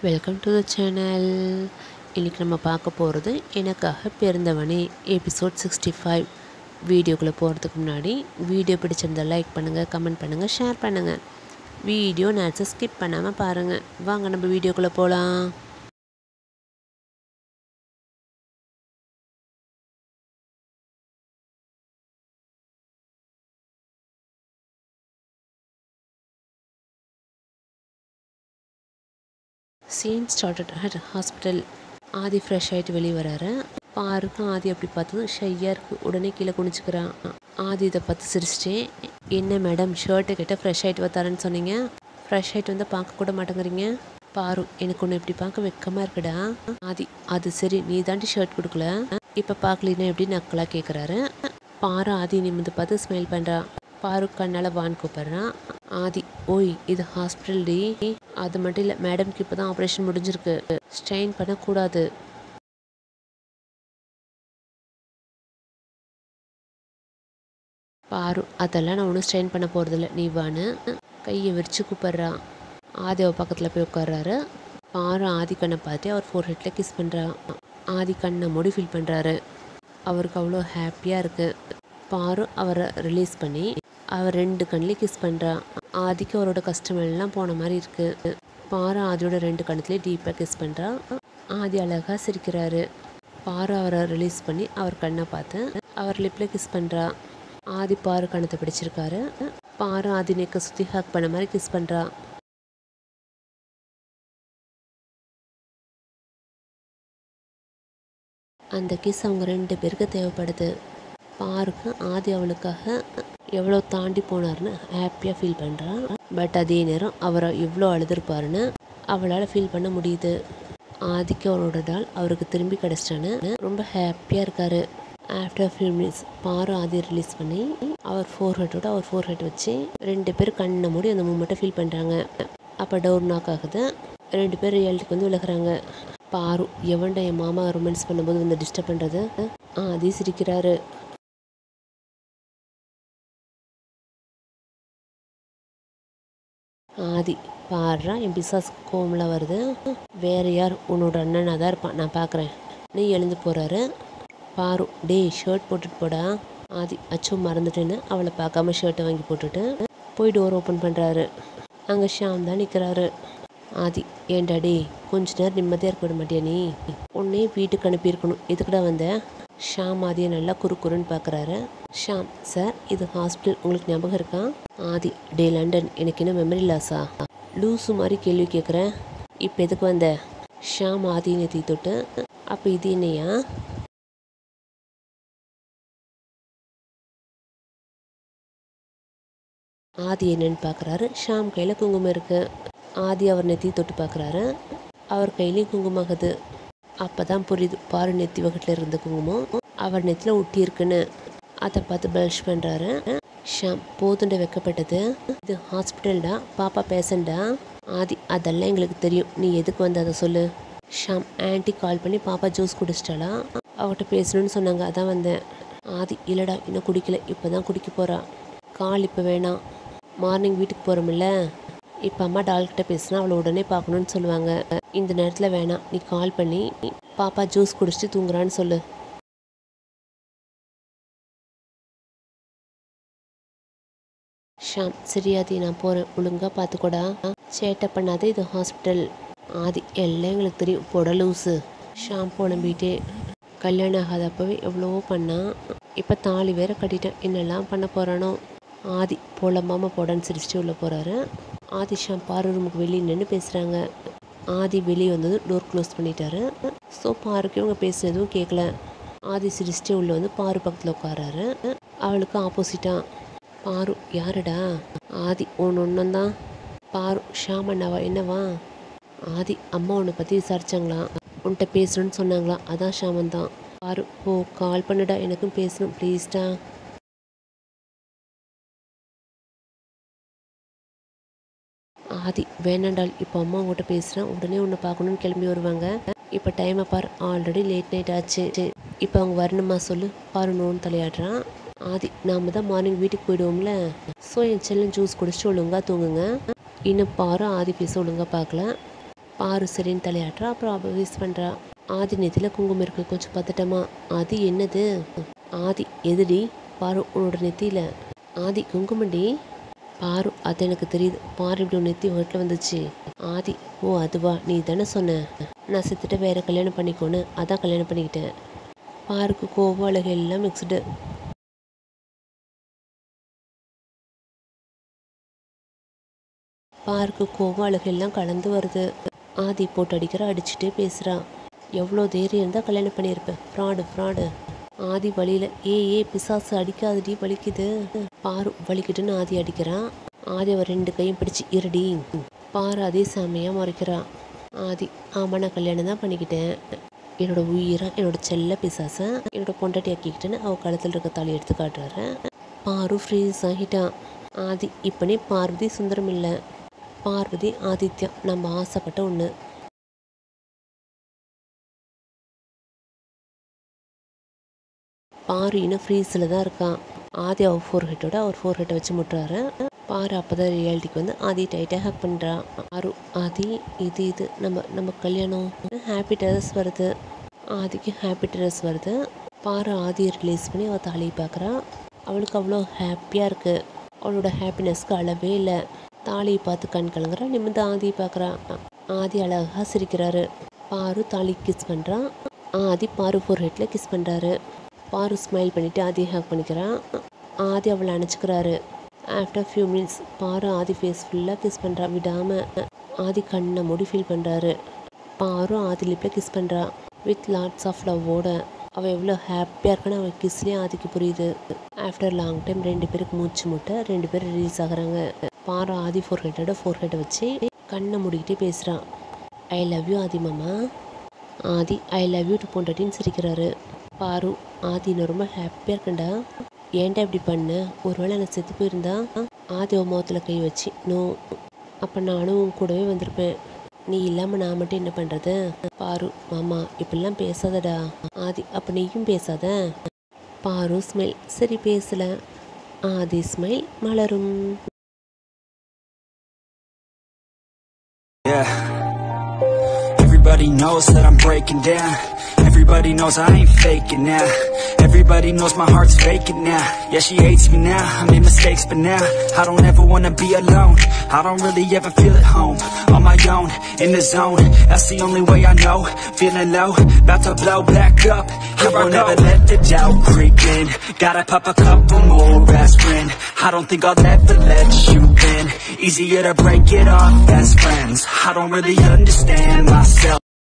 Welcome to the channel இன்றைக்கி நம்ம பார்க்க போகிறது எனக்காக பிறந்தவனே எபிசோட் சிக்ஸ்டி ஃபைவ் வீடியோக்குள்ளே போகிறதுக்கு முன்னாடி வீடியோ பிடிச்சிருந்தா லைக் பண்ணுங்கள் கமெண்ட் பண்ணுங்கள் ஷேர் பண்ணுங்கள் வீடியோ நேரத்தை ஸ்கிப் பண்ணாமல் பாருங்கள் வாங்க நம்ம வீடியோக்குள்ளே போகலாம் scene started at hospital Aadhi fresh ஆகிட்டு வெளியே வராரு பாருக்கும் ஆதி அப்படி பார்த்ததும் ஷையாக இருக்கு உடனே கீழே குனிச்சுக்கிறான் ஆதி இதை பார்த்து சிரிச்சிட்டே என்ன மேடம் ஷர்ட்டை கிட்ட ஃப்ரெஷ் ஆகிட்டு வந்தாரன்னு சொன்னீங்க ஃப்ரெஷ் ஆகிட்டு வந்து பார்க்க கூட மாட்டேங்கிறீங்க பாரு எனக்கு ஒன்று இப்படி பார்க்க வெக்கமாக இருக்குடா ஆதி அது சரி நீ தாண்டி ஷர்ட் கொடுக்கல இப்போ பார்க்கலின்னா எப்படி நக்கலாக கேட்குறாரு பாரு ஆதி நிமிந்து பார்த்து ஸ்மைல் பண்ணுறா பாரு கண்ணால் வான் கூப்பிட்றான் ஆதி ஓய் இது ஹாஸ்பிட்டல் டி அது மட்டும் இல்லை மேடம்க்கு இப்போ தான் ஆப்ரேஷன் முடிஞ்சிருக்கு ஸ்ட்ரெயின் பண்ணக்கூடாது பாரு அதெல்லாம் நான் ஒன்றும் ஸ்ட்ரெயின் பண்ண போகிறதில்ல நீ வான்னு கையை விரிச்சு கூப்பிட்றா ஆதி அவ பக்கத்தில் போய் உட்கார்றாரு பாரு ஆதி கண்ணை பார்த்து அவர் ஃபோர் ஹெட்டில் கிஸ் பண்ணுறா ஆதி கண்ணை மூடி ஃபீல் பண்ணுறாரு அவருக்கு அவ்வளோ ஹாப்பியாக இருக்குது பாரு அவரை ரிலீஸ் பண்ணி அவர் ரெண்டு கண்ணிலையும் கிஸ் பண்ணுறா ஆதிக்கு அவரோட கஷ்டம் எல்லாம் போன மாதிரி இருக்குது பாரு ஆதியோட ரெண்டு கண்ணத்துலேயும் டீப்பாக கிஸ் பண்ணுறா ஆதி அழகாக சிரிக்கிறாரு பாரு அவரை ரிலீஸ் பண்ணி அவர் கண்ணை பார்த்து அவர் லிப்பில் கிஸ் பண்ணுறா ஆதி பாரு கணத்தை பிடிச்சிருக்காரு பாரு ஆதி நெக்கை சுற்றி ஹக் பண்ண மாதிரி கிஸ் பண்ணுறா அந்த கிஸ் அவங்க ரெண்டு பேருக்கு தேவைப்படுது பாருக்கு ஆதி அவளுக்காக எவ்வளோ தாண்டி போனார்னு ஹாப்பியாக ஃபீல் பண்ணுறான் பட் அதே நேரம் அவரை எவ்வளோ அழுதுருப்பாருன்னு அவளால் ஃபீல் பண்ண முடியுது ஆதிக்கு அவரோட டால் அவருக்கு திரும்பி கிடச்சிட்டான்னு ரொம்ப ஹாப்பியாக இருக்காரு ஆஃப்டர் ஃபியூ மினிட்ஸ் பாரு ஆதி ரிலீஸ் பண்ணி அவர் ஃபோர் ஹெட்டோட அவர் ஃபோர் ஹெட் வச்சு ரெண்டு பேர் கண்ணை மூடி அந்த மூமெண்ட்டை ஃபீல் பண்ணுறாங்க அப்போ டோர் நாக் ஆகுது ரெண்டு பேர் ரியாலிட்டிக்கு வந்து விலகுறாங்க பாரு எவன்டா என் மாமா ரொமான்ஸ் பண்ணும்போது வந்து டிஸ்டர்ப் பண்ணுறது ஆதி சிரிக்கிறாரு ஆதி பாடுறா என் பிசாஸ் கோவம்லாம் வருது வேற யார் உன்னோட அண்ணனாக தான் இருப்பான் நான் பார்க்குறேன் நீ எழுந்து போகிறாரு பாரு டேய் ஷர்ட் போட்டுட்டு போடா ஆதி அச்சோ மறந்துட்டேன்னு அவளை பார்க்காம ஷர்ட்டை வாங்கி போட்டுட்டு போய் டோர் ஓப்பன் பண்ணுறாரு அங்கே ஷாம் தான் நிற்கிறாரு ஆதி ஏன்டா டேய் கொஞ்ச நேரம் நிம்மதியாக இருக்க விட மாட்டியா நீ உன்னே வீட்டுக்கு அனுப்பியிருக்கணும் எதுக்குடா வந்த ஷாம் ஆதியை நல்லா குறுக்குறுன்னு பார்க்குறாரு ஷாம் சார் இது ஹாஸ்பிட்டல் உங்களுக்கு ஞாபகம் இருக்கா ஆதி டே லண்டன் எனக்கு என்ன மெமரி லாஸா லூஸு மாதிரி கேள்வி கேட்குறேன் இப்போ எதுக்கு வந்த ஷாம் ஆதி நெத்தி தொட்டு அப்போ இது என்னையா ஆதி என்னன்னு பார்க்குறாரு ஷாம் கையில் குங்குமம் இருக்கு ஆதி அவர் நெத்தி தொட்டு பார்க்குறாரு அவர் கையிலையும் குங்குமாகுது அப்போ தான் புரியுது பாரு நெத்தி வகட்டில் இருந்த குங்குமம் அவர் நெத்தியில் ஒட்டி இருக்குன்னு அதை பார்த்து ப்ரஷ் பண்ணுறாரு ஷாம் போதுண்ட வைக்கப்பட்டது இது ஹாஸ்பிட்டல்டா பாப்பா பேசண்டா ஆதி அதெல்லாம் எங்களுக்கு தெரியும் நீ எதுக்கு வந்து அதை சொல்லு ஷாம் ஆன்ட்டி கால் பண்ணி பாப்பா ஜூஸ் குடிச்சிட்டாளா அவகிட்ட பேசணும்னு சொன்னாங்க அதான் வந்தேன் ஆதி இல்லைடா இன்னும் குடிக்கல இப்போ தான் குடிக்க போகிறா கால் இப்போ வேணாம் மார்னிங் வீட்டுக்கு போகிறோமில்ல இப்போ அம்மா டால்கிட்ட பேசினா அவளை உடனே பார்க்கணுன்னு சொல்லுவாங்க இந்த நேரத்தில் வேணாம் நீ கால் பண்ணி பாப்பா ஜூஸ் குடிச்சிட்டு தூங்குறான்னு சொல்லு ஷாம் சரி ஆதி நான் போகிறேன் ஒழுங்காக பார்த்துக்கூடா சேட்டை பண்ணாத இது ஹாஸ்பிட்டல் ஆதி எல்லாம் எங்களுக்கு தெரியும் போட லூஸு ஷாம் புலம்பிட்டே கல்யாணம் ஆகாதப்பவே எவ்வளவோ பண்ணான் இப்போ தாலி வேற கட்டிட்டேன் என்னெல்லாம் பண்ண போகிறானோ ஆதி புலம்பாம போடான்னு சிரிச்சுட்டு உள்ளே போகிறாரு ஆதி ஷாம் பாரு ரூமுக்கு வெளியே நின்று பேசுகிறாங்க ஆதி வெளியே வந்தது டோர் க்ளோஸ் பண்ணிட்டாரு ஸோ பாருக்கு இவங்க பேசுனதும் கேட்கல ஆதி சிரிச்சுட்டு உள்ளே வந்து பாரு பக்கத்தில் உட்காராரு அவளுக்கு ஆப்போசிட்டாக பாரு யாருடா ஆதி ஒன்று ஒன்றும் தான் பாரு ஷாம் அண்ணாவா என்னவா ஆதி அம்மா உன்னை பற்றி விசாரிச்சாங்களாம் உன்கிட்ட பேசணும்னு சொன்னாங்களாம் அதான் ஷாமன் தான் பாரு ஓ கால் பண்ணுடா எனக்கும் பேசணும் ப்ளீஸ்டா ஆதி வேணாண்டால் இப்போ அம்மா உங்கள்கிட்ட பேசுகிறேன் உடனே உன்னை பார்க்கணுன்னு கிளம்பி வருவாங்க இப்போ டைமை பார் ஆல்ரெடி லேட் நைட் ஆச்சு இப்போ அவங்க வரணுமா சொல்லு பாருணும்னு தலையாடுறான் ஆதி நாம தான் மார்னிங் வீட்டுக்கு போயிடுவோம்ல ஸோ என் செல்லம் ஜூஸ் குடிச்சிட்டு ஒழுங்காக தூங்குங்க இன்னும் பாரு ஆதி பேச ஒழுங்காக பார்க்கல பாரு சரின்னு தலையாட்டுறா அப்புறம் அவள் வேஸ்ட் பண்ணுறா ஆதி நெத்தியில் குங்குமம் இருக்கு கொஞ்சம் பதட்டமா ஆதி என்னது ஆதி எதுடி பாரு உன்னோட நெத்தியில் ஆதி குங்குமண்டி பாரு அது எனக்கு தெரியுது பாரு இப்படி உன் நெத்தி வீட்டில் வந்துச்சு ஆதி ஓ அதுவா நீ தானே சொன்ன நான் செத்துட்டு வேற கல்யாணம் பண்ணிக்கோன்னு அதான் கல்யாணம் பண்ணிக்கிட்டேன் பாருக்கு கோவம் அழகு எல்லாம் மிக்ஸ்டு பாருக்கு கோவம் அழகு எல்லாம் கலந்து வருது ஆதி போட்டு அடிக்கிற அடிச்சுட்டே பேசுகிறா எவ்வளோ தைரியம் இருந்தால் கல்யாணம் பண்ணியிருப்பேன் ஃப்ராடு ஃப்ராடு ஆதி வழியில் ஏ ஏ பிசாசு அடிக்காதடி வலிக்குது பாரு வலிக்குதுன்னு ஆதி அடிக்கிறான் ஆதி அவன் ரெண்டு கையும் பிடிச்சி இருடி பாரு அதே செம்மையாக முறைக்கிறான் ஆதி ஆமாம் நான் கல்யாணம் தான் பண்ணிக்கிட்டேன் என்னோட உயிரை என்னோட செல்ல பிசாசை என்னோட பொண்டாட்டி ஆக்கிக்கிட்டேன்னு அவள் கழுத்தில் இருக்க தாலி எடுத்து காட்டுறாரு பாரு ஃப்ரீஸ் ஆகிட்டான் ஆதி இப்பனே பார்வதி சுந்தரம் இல்லை பார்வதி ஆதித்யா நம்ம ஆசைப்பட்ட ஒன்று பாரு இன்னும் ஃப்ரீஸில் தான் இருக்கான் ஆதி அவர் ஃபோர் ஹெட்டோட அவர் ஃபோர் ஹெட்டை வச்சு முட்டுறாரு பாரு அப்போ தான் ரியாலிட்டிக்கு வந்து ஆதி டைட்டாக ஹேக் பண்ணுறான் ஆரு ஆதி இது இது நம்ம நம்ம கல்யாணம் ஹாப்பி டெரஸ் வருது ஆதிக்கு ஹாப்பி டெரஸ் வருது பாரு ஆதியை ரிலீஸ் பண்ணி அவள் தாலியை பார்க்குறா அவளுக்கு அவ்வளோ ஹாப்பியாக இருக்குது அவளோட ஹாப்பினஸ்க்கு அளவே இல்லை தாலியை பார்த்து கண் கலங்குறா நிமிந்து ஆதியை பார்க்குறா ஆதி அழகாக சிரிக்கிறாரு பாரு தாலி கிஸ் பண்ணுறான் ஆதி பாரு ஃபோர் ஹெட்டில் கிஸ் பண்ணுறாரு பாரு ஸ்மைல் பண்ணிவிட்டு ஆதி ஹேக் பண்ணிக்கிறான் ஆதி அவளை அணைச்சிக்கிறாரு ஆஃப்டர் ஃபியூ மினிட்ஸ் பாரு ஆதி ஃபேஸ் ஃபுல்லாக கிஸ் பண்ணுறா விடாமல் ஆதி கண்ணை மூடி ஃபீல் பண்ணுறாரு பாரு ஆதி லிப்பில் கிஸ் பண்ணுறா வித் லாட்ஸ் ஆஃப் லவ்வோட அவள் எவ்வளோ ஹாப்பியாக இருக்கான்னு அவள் கிஸ்லேயே ஆதிக்கு புரியுது ஆஃப்டர் லாங் டைம் ரெண்டு பேருக்கு மூச்சு முட்டை ரெண்டு பேரும் ரிலீஸ் ஆகுறாங்க பாரு ஆதி ஃபோர் ஹெட்டோட ஃபோர் ஹெட்டை வச்சு கண்ணை மூடிக்கிட்டே பேசுகிறான் ஐ லவ் யூ ஆதி மாமா Aadhi I love you too பொண்டாட்டின்னு சிரிக்கிறாரு பாரு ஆதி நான் ரொம்ப ஹாப்பியாக இருக்கேன்டா ஏன்டா இப்படி பண்ண ஒருவேளை நான் செத்து போயிருந்தா ஆதி உன் முகத்தில் கை வச்சு நோ அப்போ நானும் உன் கூடவே வந்திருப்பேன் நீ இல்லாமல் நான் மட்டும் என்ன பண்ணுறது பாரு மாமா இப்படிலாம் பேசாதடா ஆதி அப்போ நீயும் பேசாத பாரு ஸ்மைல் சரி பேசல ஆதி ஸ்மைல் மலரும் Yeah. Everybody knows that I'm breaking down. Everybody knows I ain't faking now. Everybody knows my heart's vacant now. Yeah, she hates me now. I made mistakes, but now I don't ever wanna be alone. I don't really ever feel at home. On my own, in the zone. That's the only way I know. Feeling low, about to blow back up. I won't ever let the doubt creep in. Gotta pop a couple more aspirin. I don't think I'll ever let you in. Easier to break it off best friends. I don't really understand myself.